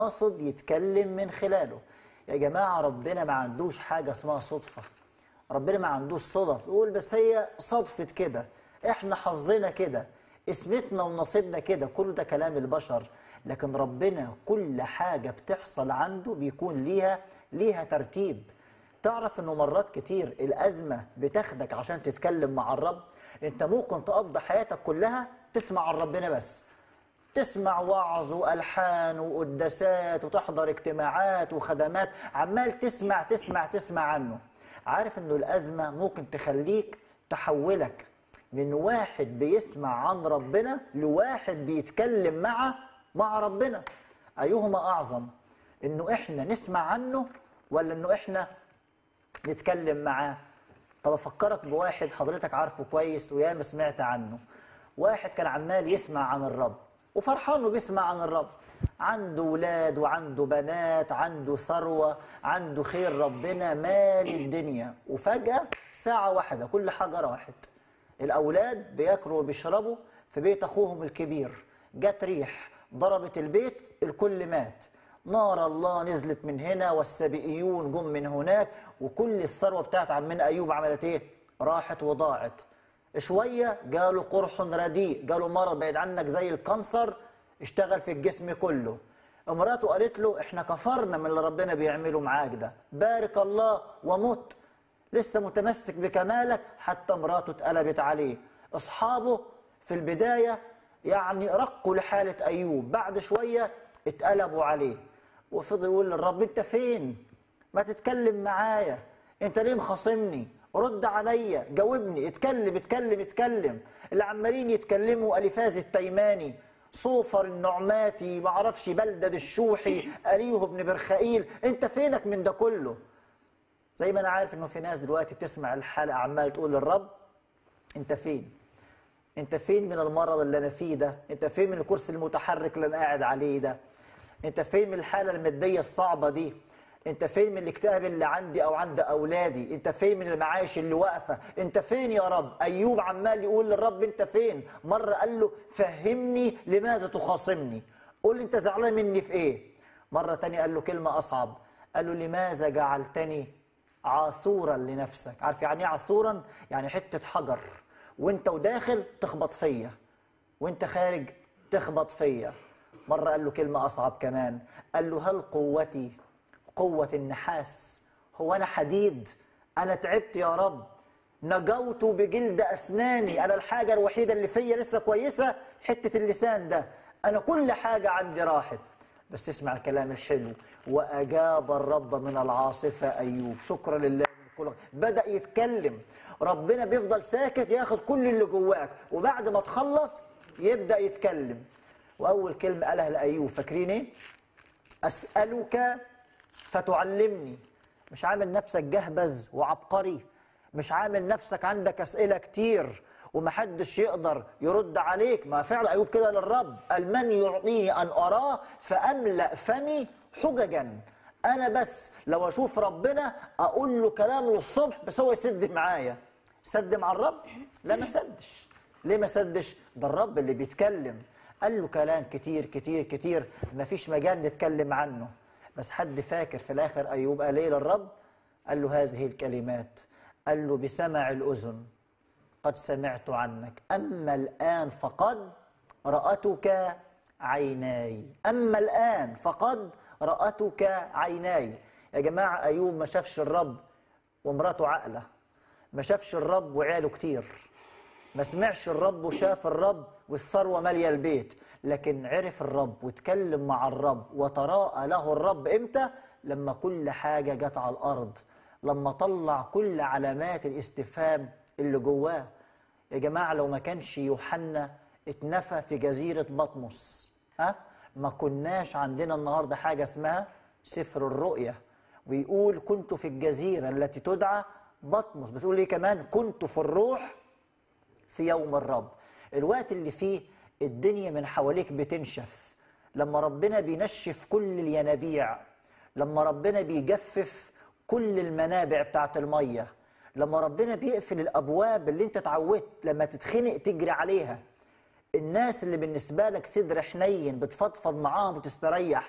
قاصد يتكلم من خلاله يا جماعة ربنا ما عندوش حاجة اسمها صدفة ربنا ما عندوش صدف يقول بس هي صدفت كده احنا حظنا كده اسمتنا ونصيبنا كده كل ده كلام البشر لكن ربنا كل حاجة بتحصل عنده بيكون ليها ليها ترتيب تعرف انه مرات كتير الأزمة بتاخدك عشان تتكلم مع الرب انت ممكن تقضي حياتك كلها تسمع عن ربنا بس تسمع وعظ والحان وقداسات وتحضر اجتماعات وخدمات عمال تسمع تسمع تسمع عنه عارف انه الازمه ممكن تخليك تحولك من واحد بيسمع عن ربنا لواحد بيتكلم مع مع ربنا ايهما اعظم انه احنا نسمع عنه ولا انه احنا نتكلم معاه طب افكرك بواحد حضرتك عارفه كويس وياما سمعت عنه واحد كان عمال يسمع عن الرب وفرحان انه بيسمع عن الرب عنده ولاد وعنده بنات عنده ثروة عنده خير ربنا مال الدنيا وفجأة ساعة واحدة كل حاجة راحت الأولاد بياكلوا وبيشربوا في بيت أخوهم الكبير جت ريح ضربت البيت الكل مات نار الله نزلت من هنا والسبئيون جم من هناك وكل الثروة بتاعت عمنا أيوب عملت إيه؟ راحت وضاعت شوية جاله قرح رديء جاله مرض بعيد عنك زي الكانسر اشتغل في الجسم كله امراته قالت له احنا كفرنا من اللي ربنا بيعمله معاك ده بارك الله ومت لسه متمسك بكمالك حتى مراته اتقلبت عليه اصحابه في البداية يعني رقوا لحالة ايوب بعد شوية اتقلبوا عليه وفضل يقول للرب انت فين ما تتكلم معايا انت ليه مخاصمني رد عليا جاوبني اتكلم اتكلم اتكلم اللي عمالين يتكلموا الفاز التيماني صوفر النعماتي معرفش بلدد الشوحي أليه بن برخائيل انت فينك من ده كله زي ما انا عارف انه في ناس دلوقتي بتسمع الحلقه عمال تقول للرب انت فين انت فين من المرض اللي انا فيه ده انت فين من الكرسي المتحرك اللي انا قاعد عليه ده انت فين من الحاله الماديه الصعبه دي انت فين من الاكتئاب اللي عندي او عند اولادي انت فين من المعايش اللي واقفه انت فين يا رب ايوب عمال يقول للرب انت فين مره قال له فهمني لماذا تخاصمني قول لي انت زعلان مني في ايه مره تانية قال له كلمه اصعب قال له لماذا جعلتني عاثورا لنفسك عارف يعني ايه عاثورا يعني حته حجر وانت وداخل تخبط فيا وانت خارج تخبط فيا مره قال له كلمه اصعب كمان قال له هل قوتي قوة النحاس هو أنا حديد أنا تعبت يا رب نجوت بجلد أسناني أنا الحاجة الوحيدة اللي فيا لسه كويسة حتة اللسان ده أنا كل حاجة عندي راحت بس اسمع الكلام الحلو وأجاب الرب من العاصفة أيوب شكرا لله من كل بدأ يتكلم ربنا بيفضل ساكت ياخد كل اللي جواك وبعد ما تخلص يبدأ يتكلم وأول كلمة قالها لأيوب فاكرين إيه؟ أسألك فتعلمني مش عامل نفسك جهبذ وعبقري مش عامل نفسك عندك أسئلة كتير ومحدش يقدر يرد عليك ما فعل أيوب كده للرب قال من يعطيني أن أراه فأملأ فمي حججا أنا بس لو أشوف ربنا أقول له كلام للصبح بس هو يسد معايا سد مع الرب لا ما سدش ليه ما سدش ده الرب اللي بيتكلم قال له كلام كتير كتير كتير مفيش مجال نتكلم عنه بس حد فاكر في الاخر ايوب قال ايه للرب قال له هذه الكلمات قال له بسمع الاذن قد سمعت عنك اما الان فقد راتك عيناي اما الان فقد راتك عيناي يا جماعه ايوب ما شافش الرب ومراته عاقله ما شافش الرب وعياله كتير ما سمعش الرب وشاف الرب والثروه ماليه البيت لكن عرف الرب واتكلم مع الرب وتراءى له الرب امتى لما كل حاجه جت على الارض لما طلع كل علامات الاستفهام اللي جواه يا جماعه لو ما كانش يوحنا اتنفى في جزيره بطمس ها ما كناش عندنا النهارده حاجه اسمها سفر الرؤيا ويقول كنت في الجزيره التي تدعى بطمس بس يقول ايه كمان كنت في الروح في يوم الرب الوقت اللي فيه الدنيا من حواليك بتنشف لما ربنا بينشف كل الينابيع لما ربنا بيجفف كل المنابع بتاعت المية لما ربنا بيقفل الأبواب اللي انت اتعودت لما تتخنق تجري عليها الناس اللي بالنسبة لك صدر حنين بتفضفض معاهم وتستريح